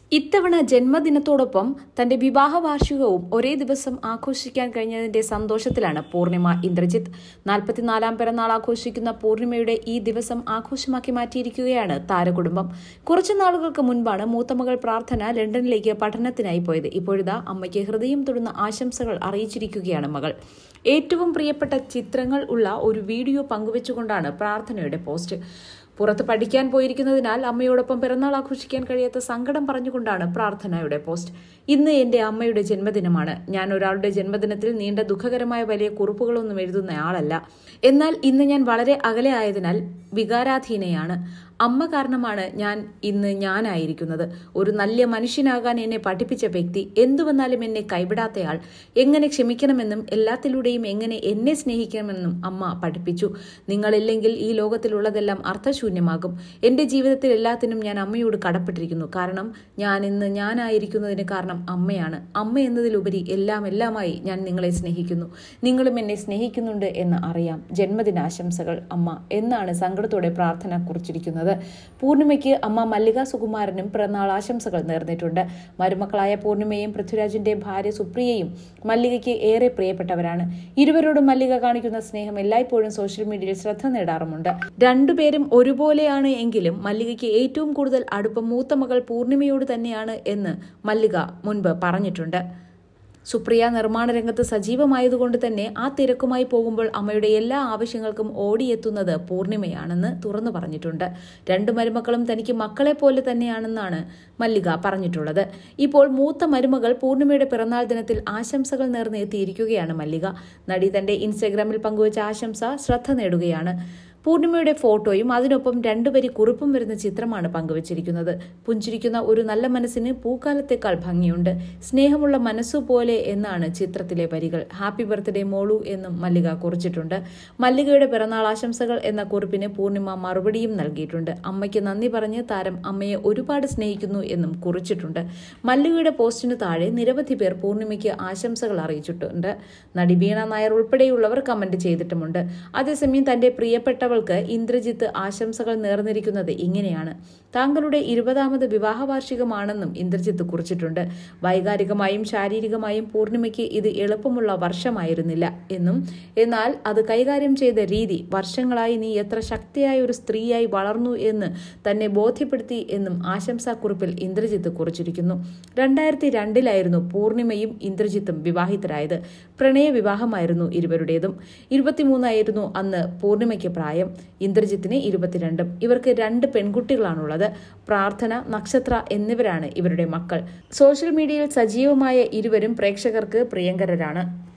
ഇത്തവണ ജന്മദിനത്തോടൊപ്പം തന്റെ വിവാഹ വാർഷികവും ഒരേ ദിവസം ആഘോഷിക്കാൻ കഴിഞ്ഞതിന്റെ സന്തോഷത്തിലാണ് പൂർണിമ ഇന്ദ്രജിത്ത് നാൽപ്പത്തിനാലാം പിറന്നാൾ ആഘോഷിക്കുന്ന പൂർണിമയുടെ ഈ ദിവസം ആഘോഷമാക്കി മാറ്റിയിരിക്കുകയാണ് താരകുടുംബം കുറച്ചു നാളുകൾക്ക് മുൻപാണ് മൂത്തമകൾ പ്രാർത്ഥന ലണ്ടനിലേക്ക് പഠനത്തിനായി പോയത് ഇപ്പോഴിതാ അമ്മയ്ക്ക് ഹൃദയം തൊടുന്ന ആശംസകൾ അറിയിച്ചിരിക്കുകയാണ് മകൾ ഏറ്റവും പ്രിയപ്പെട്ട ചിത്രങ്ങൾ ഉള്ള ഒരു വീഡിയോ പങ്കുവച്ചുകൊണ്ടാണ് പ്രാർത്ഥനയുടെ പോസ്റ്റ് പുറത്ത് പഠിക്കാൻ പോയിരിക്കുന്നതിനാൽ അമ്മയോടൊപ്പം പിറന്നാൾ ആഘോഷിക്കാൻ കഴിയാത്ത സങ്കടം പറഞ്ഞുകൊണ്ടാണ് പ്രാർത്ഥനയുടെ പോസ്റ്റ് ഇന്ന് എന്റെ അമ്മയുടെ ജന്മദിനമാണ് ഞാൻ ഒരാളുടെ ജന്മദിനത്തിൽ നീണ്ട ദുഃഖകരമായ വലിയ കുറിപ്പുകളൊന്നും എഴുതുന്ന ആളല്ല എന്നാൽ ഇന്ന് ഞാൻ വളരെ അകലെ ആയതിനാൽ വികാരാധീനയാണ് അമ്മ കാരണമാണ് ഞാൻ ഇന്ന് ഞാനായിരിക്കുന്നത് ഒരു നല്ല മനുഷ്യനാകാൻ എന്നെ പഠിപ്പിച്ച വ്യക്തി എന്തു വന്നാലും എന്നെ കൈവിടാത്തയാൾ എങ്ങനെ ക്ഷമിക്കണമെന്നും എല്ലാത്തിലൂടെയും എങ്ങനെ എന്നെ സ്നേഹിക്കണമെന്നും അമ്മ പഠിപ്പിച്ചു നിങ്ങളില്ലെങ്കിൽ ഈ ലോകത്തിലുള്ളതെല്ലാം അർത്ഥശൂന്യമാകും എന്റെ ജീവിതത്തിൽ എല്ലാത്തിനും ഞാൻ അമ്മയോട് കടപ്പെട്ടിരിക്കുന്നു കാരണം ഞാൻ ഇന്ന് ഞാനായിരിക്കുന്നതിന് കാരണം അമ്മയാണ് അമ്മ എന്നതിലുപരി എല്ലാം എല്ലാമായി ഞാൻ നിങ്ങളെ സ്നേഹിക്കുന്നു നിങ്ങളും എന്നെ സ്നേഹിക്കുന്നുണ്ട് എന്ന് അറിയാം ജന്മദിനാശംസകൾ അമ്മ എന്നാണ് സങ്കടത്തോടെ പ്രാർത്ഥന കുറിച്ചിരിക്കുന്നത് പൂർണിമയ്ക്ക് അമ്മ മല്ലിക സുകുമാരനും പിറന്നാൾ ആശംസകൾ നേർന്നിട്ടുണ്ട് മരുമക്കളായ പൂർണിമയും പൃഥ്വിരാജിന്റെ ഭാര്യ സുപ്രിയയും മല്ലികയ്ക്ക് ഏറെ പ്രിയപ്പെട്ടവരാണ് ഇരുവരോടും മല്ലിക കാണിക്കുന്ന സ്നേഹം എല്ലായ്പ്പോഴും സോഷ്യൽ മീഡിയയിൽ ശ്രദ്ധ നേടാറുമുണ്ട് രണ്ടുപേരും ഒരുപോലെയാണ് എങ്കിലും മല്ലികയ്ക്ക് ഏറ്റവും കൂടുതൽ അടുപ്പം മൂത്ത മകൾ പൂർണിമയോട് തന്നെയാണ് എന്ന് മല്ലിക മുൻപ് പറഞ്ഞിട്ടുണ്ട് സുപ്രിയ നിർമ്മാണ രംഗത്ത് സജീവമായതുകൊണ്ട് തന്നെ ആ തിരക്കുമായി പോകുമ്പോൾ അമ്മയുടെ എല്ലാ ആവശ്യങ്ങൾക്കും ഓടിയെത്തുന്നത് പൂർണിമയാണെന്ന് തുറന്നു പറഞ്ഞിട്ടുണ്ട് രണ്ടു മരുമക്കളും തനിക്ക് മക്കളെ പോലെ തന്നെയാണെന്നാണ് മല്ലിക പറഞ്ഞിട്ടുള്ളത് ഇപ്പോൾ മൂത്ത മരുമകൾ പൂർണിമയുടെ പിറന്നാൾ ദിനത്തിൽ ആശംസകൾ നേർന്നെത്തിയിരിക്കുകയാണ് മല്ലിക നടി തന്റെ ഇൻസ്റ്റഗ്രാമിൽ പങ്കുവച്ച ആശംസ ശ്രദ്ധ നേടുകയാണ് പൂർണിമയുടെ ഫോട്ടോയും അതിനൊപ്പം രണ്ടുപേരി കുറിപ്പും വരുന്ന ചിത്രമാണ് പങ്കുവച്ചിരിക്കുന്നത് പുഞ്ചിരിക്കുന്ന ഒരു നല്ല മനസ്സിന് പൂക്കാലത്തേക്കാൾ ഭംഗിയുണ്ട് സ്നേഹമുള്ള മനസ്സു പോലെ എന്നാണ് ചിത്രത്തിലെ വരികൾ ഹാപ്പി ബർത്ത്ഡേ മോളു എന്നും മല്ലിക കുറിച്ചിട്ടുണ്ട് മല്ലികയുടെ പിറന്നാൾ ആശംസകൾ എന്ന കുറിപ്പിന് പൂർണിമ മറുപടിയും നൽകിയിട്ടുണ്ട് അമ്മയ്ക്ക് നന്ദി പറഞ്ഞ് താരം അമ്മയെ ഒരുപാട് സ്നേഹിക്കുന്നു എന്നും കുറിച്ചിട്ടുണ്ട് മല്ലികയുടെ പോസ്റ്റിനു താഴെ നിരവധി പേർ പൂർണിമയ്ക്ക് ആശംസകൾ അറിയിച്ചിട്ടുണ്ട് നടി വീണ നായർ ഉൾപ്പെടെയുള്ളവർ കമന്റ് ചെയ്തിട്ടുമുണ്ട് അതേസമയം തന്റെ പ്രിയപ്പെട്ടവൾ അവൾക്ക് ഇന്ദ്രജിത്ത് ആശംസകൾ നേർന്നിരിക്കുന്നത് ഇങ്ങനെയാണ് താങ്കളുടെ ഇരുപതാമത് വിവാഹ വാർഷികമാണെന്നും ഇന്ദ്രജിത്ത് കുറിച്ചിട്ടുണ്ട് വൈകാരികമായും ശാരീരികമായും പൂർണിമയ്ക്ക് ഇത് എളുപ്പമുള്ള വർഷമായിരുന്നില്ല എന്നും എന്നാൽ അത് കൈകാര്യം ചെയ്ത രീതി വർഷങ്ങളായി നീ എത്ര ശക്തിയായ ഒരു സ്ത്രീയായി വളർന്നു എന്ന് തന്നെ ബോധ്യപ്പെടുത്തി എന്നും ആശംസാക്കുറിപ്പിൽ ഇന്ദ്രജിത്ത് കുറിച്ചിരിക്കുന്നു രണ്ടായിരത്തി രണ്ടിലായിരുന്നു പൂർണിമയും ഇന്ദ്രജിത്തും വിവാഹിതരായത് പ്രണയ വിവാഹമായിരുന്നു ഇരുവരുടേതും ഇരുപത്തിമൂന്നായിരുന്നു അന്ന് പൂർണിമയ്ക്ക് പ്രായം ഇന്ദ്രജിത്തിന് ഇരുപത്തിരണ്ടും ഇവർക്ക് രണ്ട് പെൺകുട്ടികളാണുള്ളത് പ്രാർത്ഥന നക്ഷത്ര എന്നിവരാണ് ഇവരുടെ മക്കൾ സോഷ്യൽ മീഡിയയിൽ സജീവമായ ഇരുവരും പ്രേക്ഷകർക്ക് പ്രിയങ്കരരാണ്